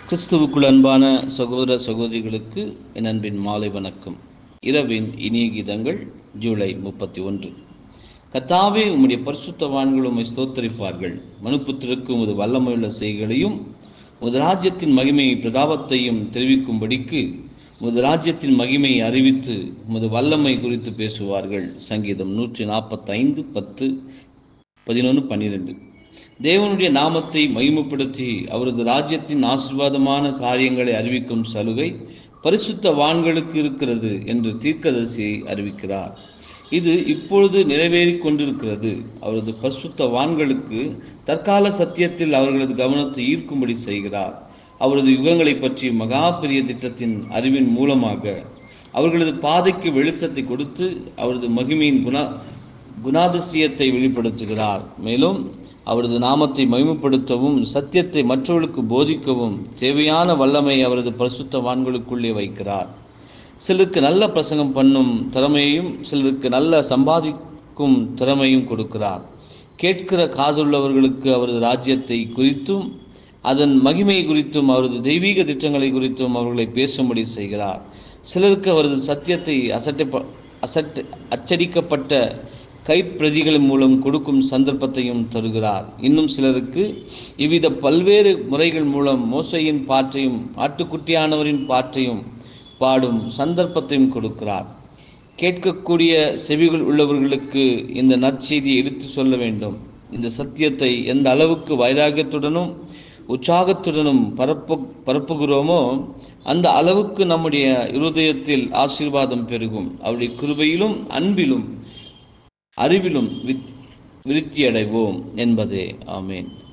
கிறிஸ்துவுக்குள் அன்பான சகோதர சகோதரிகளுக்கு என் அன்பின் மாலை வணக்கம் இரவின் இனிய கீதங்கள் ஜூலை முப்பத்தி ஒன்று கத்தாவே உம்முடைய பரிசுத்தவான்கள் உம்மை ஸ்தோத்தரிப்பார்கள் மனுப்புத்திற்கு உமது வல்லமையுள்ள செய்களையும் உமது ராஜ்யத்தின் மகிமை பிரதாபத்தையும் தெரிவிக்கும்படிக்கு உமது ராஜ்யத்தின் மகிமையை அறிவித்து உமது வல்லமை குறித்து பேசுவார்கள் சங்கீதம் நூற்றி நாற்பத்தைந்து பத்து பதினொன்று பன்னிரெண்டு தேவனுடைய நாமத்தை மகிமைப்படுத்தி அவரது ராஜ்யத்தின் ஆசீர்வாதமான காரியங்களை அறிவிக்கும் சலுகை பரிசுத்த வான்களுக்கு இருக்கிறது என்று தீர்க்கதரிசியை அறிவிக்கிறார் இது இப்பொழுது நிறைவேறிக் கொண்டிருக்கிறது அவரது பரிசுத்த வான்களுக்கு தற்கால சத்தியத்தில் அவர்களது கவனத்தை ஈர்க்கும்படி செய்கிறார் அவரது யுகங்களை பற்றி மகா பெரிய திட்டத்தின் அறிவின் மூலமாக அவர்களது பாதைக்கு வெளிச்சத்தை கொடுத்து அவரது மகிமையின் குண குணாதிசயத்தை வெளிப்படுத்துகிறார் மேலும் அவரது நாமத்தை மகிமைப்படுத்தவும் சத்தியத்தை மற்றவர்களுக்கு போதிக்கவும் தேவையான வல்லமை அவரது பரிசுத்தவான்களுக்குள்ளே வைக்கிறார் சிலருக்கு நல்ல பிரசங்கம் பண்ணும் திறமையையும் சிலருக்கு நல்ல சம்பாதிக்கும் திறமையும் கொடுக்கிறார் கேட்கிற காதுள்ளவர்களுக்கு அவரது ராஜ்யத்தை குறித்தும் அதன் மகிமை குறித்தும் அவரது தெய்வீக திட்டங்களை குறித்தும் அவர்களை பேசும்படி செய்கிறார் சிலருக்கு அவரது சத்தியத்தை அசட்டை அசட்டு அச்சடிக்கப்பட்ட கைப்பிரதிகள் மூலம் கொடுக்கும் சந்தர்ப்பத்தையும் தருகிறார் இன்னும் சிலருக்கு இவ்வித பல்வேறு முறைகள் மூலம் மோசையின் பாற்றையும் ஆட்டுக்குட்டியானவரின் பாற்றையும் பாடும் சந்தர்ப்பத்தையும் கொடுக்கிறார் கேட்கக்கூடிய செவிகள் உள்ளவர்களுக்கு இந்த நற்செய்தியை எடுத்து சொல்ல வேண்டும் இந்த சத்தியத்தை எந்த அளவுக்கு வைராகியத்துடனும் உற்சாகத்துடனும் பரப்பு பரப்புகிறோமோ அந்த அளவுக்கு நம்முடைய இருதயத்தில் ஆசீர்வாதம் பெருகும் அவருடைய கிருபையிலும் அன்பிலும் அறிவிலும் விருத்தியடைவோம் என்பதே ஆமேன்